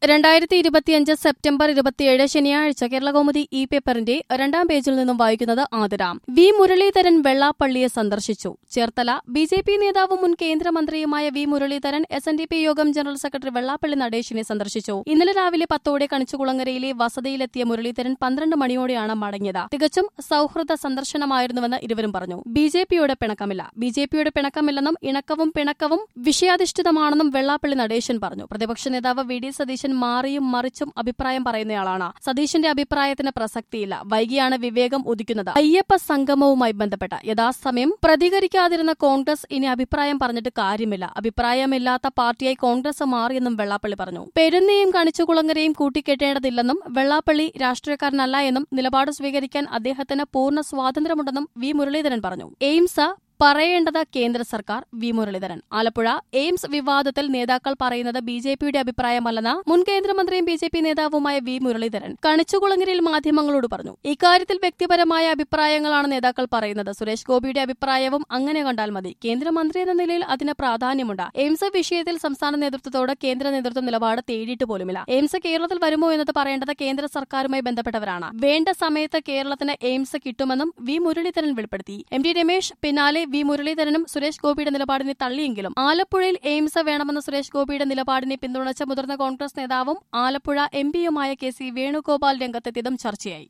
രണ്ടായിരത്തി ഇരുപത്തിയഞ്ച് സെപ്റ്റംബർ ഇരുപത്തിയേഴ് ശനിയാഴ്ച കേരളകൗമുദി ഇ പേപ്പറിന്റെ രണ്ടാം പേജിൽ നിന്നും വായിക്കുന്നത് ആതിരാം വി മുരളീധരൻ വെള്ളാപ്പള്ളിയെ സന്ദർശിച്ചു ചേർത്തല ബി ജെ പി നേതാവും മുൻ കേന്ദ്രമന്ത്രിയുമായ V Muraleedharan S N D P യോഗം ജനറൽ സെക്രട്ടറി വെള്ളാപ്പള്ളി നടേശിനെ സന്ദർശിച്ചു ഇന്നലെ രാവിലെ പത്തോടെ കണിച്ചുകുളങ്ങരയിലെ വസതിയിലെത്തിയ മുരളീധരൻ പന്ത്രണ്ട് മണിയോടെയാണ് മടങ്ങിയത് തികച്ചും സൌഹൃദ സന്ദർശനമായിരുന്നുവെന്ന് ഇരുവരും പറഞ്ഞു ബി ജെ പിയുടെ പിണക്കമില്ല ബി ജെ പിയുടെ പിണക്കമില്ലെന്നും ഇണക്കവും പിണക്കവും വിഷയാധിഷ്ഠിതമാണെന്നും വെള്ളാപ്പള്ളി നടേശൻ പറഞ്ഞു പ്രതിപക്ഷ നേതാവ് വി ഡി സതീശൻ മാറിയും മറിച്ചും അഭിപ്രായം പറയുന്നയാളാണ് സതീശന്റെ അഭിപ്രായത്തിന് പ്രസക്തിയില്ല വൈകിയാണ് വിവേകം ഉദിക്കുന്നത് അയ്യപ്പ സംഗമവുമായി ബന്ധപ്പെട്ട് യഥാസമയം പ്രതികരിക്കാതിരുന്ന കോൺഗ്രസ് ഇനി അഭിപ്രായം പറഞ്ഞിട്ട് കാര്യമില്ല അഭിപ്രായമില്ലാത്ത പാർട്ടിയായി കോൺഗ്രസ് മാറിയെന്നും വെള്ളാപ്പള്ളി പറഞ്ഞു പെരുന്നയും കണിച്ചുകുളങ്ങരയും കൂട്ടിക്കെട്ടേണ്ടതില്ലെന്നും വെള്ളാപ്പള്ളി രാഷ്ട്രീയക്കാരനല്ല എന്നും നിലപാട് സ്വീകരിക്കാൻ അദ്ദേഹത്തിന് പൂർണ്ണ സ്വാതന്ത്ര്യമുണ്ടെന്നും വി മുരളീധരൻ പറഞ്ഞു എയിംസ് പറയേണ്ടത് കേന്ദ്ര സർക്കാർ വി മുരളീധരൻ ആലപ്പുഴ എയിംസ് വിവാദത്തിൽ നേതാക്കൾ പറയുന്നത് ബി ജെ പിയുടെ അഭിപ്രായമല്ലെന്ന് മുൻ കേന്ദ്രമന്ത്രിയും ബി ജെ പി നേതാവുമായ വി മുരളീധരൻ കണിച്ചുകുളങ്ങരയിൽ മാധ്യമങ്ങളോട് പറഞ്ഞു ഇക്കാര്യത്തിൽ വ്യക്തിപരമായ അഭിപ്രായങ്ങളാണ് നേതാക്കൾ പറയുന്നത് സുരേഷ് ഗോപിയുടെ അഭിപ്രായവും അങ്ങനെ കണ്ടാൽ മതി കേന്ദ്രമന്ത്രി എന്ന നിലയിൽ അതിന് പ്രാധാന്യമുണ്ട് എയിംസ് വിഷയത്തിൽ സംസ്ഥാന നേതൃത്വത്തോട് കേന്ദ്ര നേതൃത്വം നിലപാട് തേടിയിട്ട് പോലുമില്ല എയിംസ് കേരളത്തിൽ വരുമോ എന്നത് പറയേണ്ടത് കേന്ദ്ര സർക്കാരുമായി ബന്ധപ്പെട്ടവരാണ് വേണ്ട സമയത്ത് കേരളത്തിന് എയിംസ് കിട്ടുമെന്നും വി മുരളീധരൻ വെളിപ്പെടുത്തി എം ടി രമേശ് പിന്നാലെ വി മുരളീധരനും സുരേഷ് ഗോപിയുടെ നിലപാടിനെ തള്ളിയെങ്കിലും ആലപ്പുഴയിൽ എയിംസ് വേണമെന്ന സുരേഷ് ഗോപിയുടെ നിലപാടിനെ പിന്തുണച്ച മുതിർന്ന കോൺഗ്രസ് നേതാവും ആലപ്പുഴ എം പിയുമായ കെ സി വേണുഗോപാൽ രംഗത്തെത്തിയതും ചർച്ചയായി